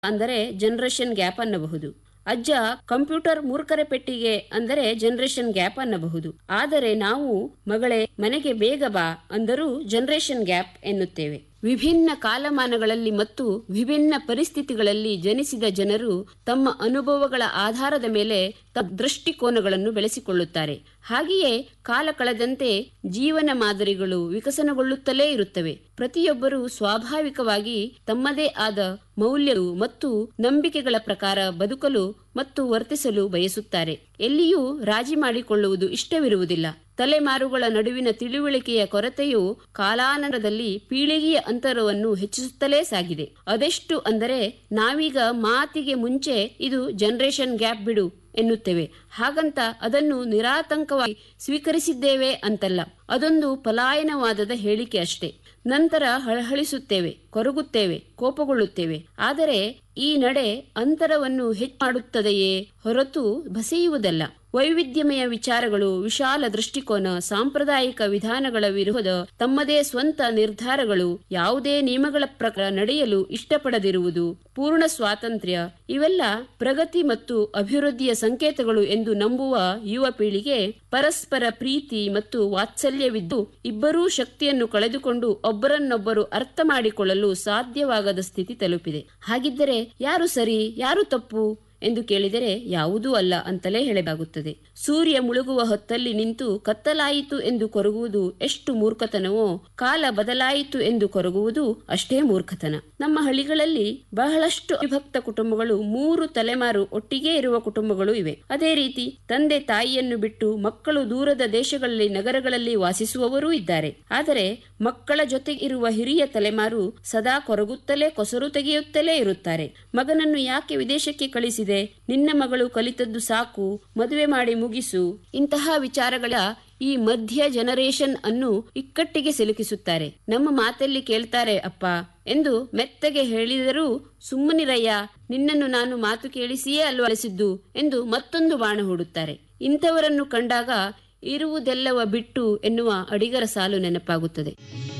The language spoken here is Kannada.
ಅಂದರೆ ಜನರೇಷನ್ ಗ್ಯಾಪ್ ಅನ್ನಬಹುದು ಅಜ್ಜ ಕಂಪ್ಯೂಟರ್ ಮೂರ್ಖರ ಪೆಟ್ಟಿಗೆ ಅಂದರೆ ಜನರೇಷನ್ ಗ್ಯಾಪ್ ಅನ್ನಬಹುದು ಆದರೆ ನಾವು ಮಗಳೇ ಮನೆಗೆ ಬೇಗ ಬಾ ಅಂದರೂ ಜನರೇಷನ್ ಗ್ಯಾಪ್ ಎನ್ನುತ್ತೇವೆ ವಿಭಿನ್ನ ಕಾಲಮಾನಗಳಲ್ಲಿ ಮತ್ತು ವಿಭಿನ್ನ ಪರಿಸ್ಥಿತಿಗಳಲ್ಲಿ ಜನಿಸಿದ ಜನರು ತಮ್ಮ ಅನುಭವಗಳ ಆಧಾರದ ಮೇಲೆ ತಮ್ಮ ದೃಷ್ಟಿಕೋನಗಳನ್ನು ಬೆಳೆಸಿಕೊಳ್ಳುತ್ತಾರೆ ಹಾಗೆಯೇ ಕಾಲ ಕಳೆದಂತೆ ಜೀವನ ಮಾದರಿಗಳು ವಿಕಸನಗೊಳ್ಳುತ್ತಲೇ ಇರುತ್ತವೆ ಪ್ರತಿಯೊಬ್ಬರೂ ಸ್ವಾಭಾವಿಕವಾಗಿ ತಮ್ಮದೇ ಆದ ಮೌಲ್ಯಗಳು ಮತ್ತು ನಂಬಿಕೆಗಳ ಪ್ರಕಾರ ಬದುಕಲು ಮತ್ತು ವರ್ತಿಸಲು ಬಯಸುತ್ತಾರೆ ಎಲ್ಲಿಯೂ ರಾಜಿ ಮಾಡಿಕೊಳ್ಳುವುದು ಇಷ್ಟವಿರುವುದಿಲ್ಲ ತಲೆಮಾರುಗಳ ನಡುವಿನ ತಿಳುವಳಿಕೆಯ ಕೊರತೆಯು ಕಾಲಾನರದಲ್ಲಿ ಪೀಳಿಗೆಯ ಅಂತರವನ್ನು ಹೆಚ್ಚಿಸುತ್ತಲೇ ಸಾಗಿದೆ ಅದೆಷ್ಟು ಅಂದರೆ ನಾವೀಗ ಮಾತಿಗೆ ಮುಂಚೆ ಇದು ಜನರೇಷನ್ ಗ್ಯಾಪ್ ಬಿಡು ಎನ್ನುತ್ತೇವೆ ಹಾಗಂತ ಅದನ್ನು ನಿರಾತಂಕವಾಗಿ ಸ್ವೀಕರಿಸಿದ್ದೇವೆ ಅಂತಲ್ಲ ಅದೊಂದು ಪಲಾಯನವಾದದ ಹೇಳಿಕೆ ಅಷ್ಟೇ ನಂತರ ಹಳಹಳಿಸುತ್ತೇವೆ ಕೊರಗುತ್ತೇವೆ ಕೋಪಗೊಳ್ಳುತ್ತೇವೆ ಆದರೆ ಈ ನಡೆ ಅಂತರವನ್ನು ಹೆಚ್ಚು ಮಾಡುತ್ತದೆಯೇ ಹೊರತು ಬಸೆಯುವುದಲ್ಲ ವೈವಿಧ್ಯಮಯ ವಿಚಾರಗಳು ವಿಶಾಲ ದೃಷ್ಟಿಕೋನ ಸಾಂಪ್ರದಾಯಿಕ ವಿಧಾನಗಳ ವಿರೋಧ ತಮ್ಮದೇ ಸ್ವಂತ ನಿರ್ಧಾರಗಳು ಯಾವುದೇ ನಿಯಮಗಳ ಪ್ರಕಾರ ನಡೆಯಲು ಇಷ್ಟಪಡದಿರುವುದು ಪೂರ್ಣ ಸ್ವಾತಂತ್ರ್ಯ ಇವೆಲ್ಲ ಪ್ರಗತಿ ಮತ್ತು ಅಭಿವೃದ್ಧಿಯ ಸಂಕೇತಗಳು ಎಂದು ನಂಬುವ ಯುವ ಪೀಳಿಗೆ ಪರಸ್ಪರ ಪ್ರೀತಿ ಮತ್ತು ವಾತ್ಸಲ್ಯವಿದ್ದು ಇಬ್ಬರೂ ಶಕ್ತಿಯನ್ನು ಕಳೆದುಕೊಂಡು ಒಬ್ಬರನ್ನೊಬ್ಬರು ಅರ್ಥ ಮಾಡಿಕೊಳ್ಳಲು ಸಾಧ್ಯವಾಗದ ಸ್ಥಿತಿ ತಲುಪಿದೆ ಹಾಗಿದ್ದರೆ ಯಾರು ಸರಿ ಯಾರು ತಪ್ಪು ಎಂದು ಕೇಳಿದರೆ ಯಾವುದೂ ಅಲ್ಲ ಅಂತಲೇ ಹೇಳಲಾಗುತ್ತದೆ ಸೂರ್ಯ ಮುಳುಗುವ ಹೊತ್ತಲ್ಲಿ ನಿಂತು ಕತ್ತಲಾಯಿತು ಎಂದು ಕೊರಗುವುದು ಎಷ್ಟು ಮೂರ್ಖತನವೋ ಕಾಲ ಬದಲಾಯಿತು ಎಂದು ಕೊರಗುವುದು ಅಷ್ಟೇ ಮೂರ್ಖತನ ನಮ್ಮ ಹಳ್ಳಿಗಳಲ್ಲಿ ಬಹಳಷ್ಟು ಅವಿಭಕ್ತ ಕುಟುಂಬಗಳು ಮೂರು ತಲೆಮಾರು ಒಟ್ಟಿಗೆ ಇರುವ ಕುಟುಂಬಗಳು ಇವೆ ಅದೇ ರೀತಿ ತಂದೆ ತಾಯಿಯನ್ನು ಬಿಟ್ಟು ಮಕ್ಕಳು ದೂರದ ದೇಶಗಳಲ್ಲಿ ನಗರಗಳಲ್ಲಿ ವಾಸಿಸುವವರೂ ಇದ್ದಾರೆ ಆದರೆ ಮಕ್ಕಳ ಜೊತೆ ಇರುವ ಹಿರಿಯ ತಲೆಮಾರು ಸದಾ ಕೊರಗುತ್ತಲೇ ಕೊಸರು ತೆಗೆಯುತ್ತಲೇ ಇರುತ್ತಾರೆ ಮಗನನ್ನು ಯಾಕೆ ವಿದೇಶಕ್ಕೆ ಕಳಿಸಿದೆ ನಿನ್ನ ಮಗಳು ಕಲಿತದ್ದು ಸಾಕು ಮದುವೆ ಮಾಡಿ ಮುಗಿಸು ಇಂತಹ ವಿಚಾರಗಳ ಈ ಮಧ್ಯ ಜನರೇಷನ್ ಅನ್ನು ಇಕ್ಕಟ್ಟಿಗೆ ಸಿಲುಕಿಸುತ್ತಾರೆ ನಮ್ಮ ಮಾತಲ್ಲಿ ಕೇಳ್ತಾರೆ ಅಪ್ಪ ಎಂದು ಮೆತ್ತಗೆ ಹೇಳಿದರೂ ಸುಮ್ಮನಿರಯ್ಯ ನಿನ್ನನ್ನು ನಾನು ಮಾತು ಕೇಳಿಸಿಯೇ ಅಲ್ವಲಿಸಿದ್ದು ಎಂದು ಮತ್ತೊಂದು ಬಾಣ ಹೂಡುತ್ತಾರೆ ಇಂಥವರನ್ನು ಕಂಡಾಗ ಇರುವುದೆಲ್ಲವ ಬಿಟ್ಟು ಎನ್ನುವ ಅಡಿಗರ ಸಾಲು ನೆನಪಾಗುತ್ತದೆ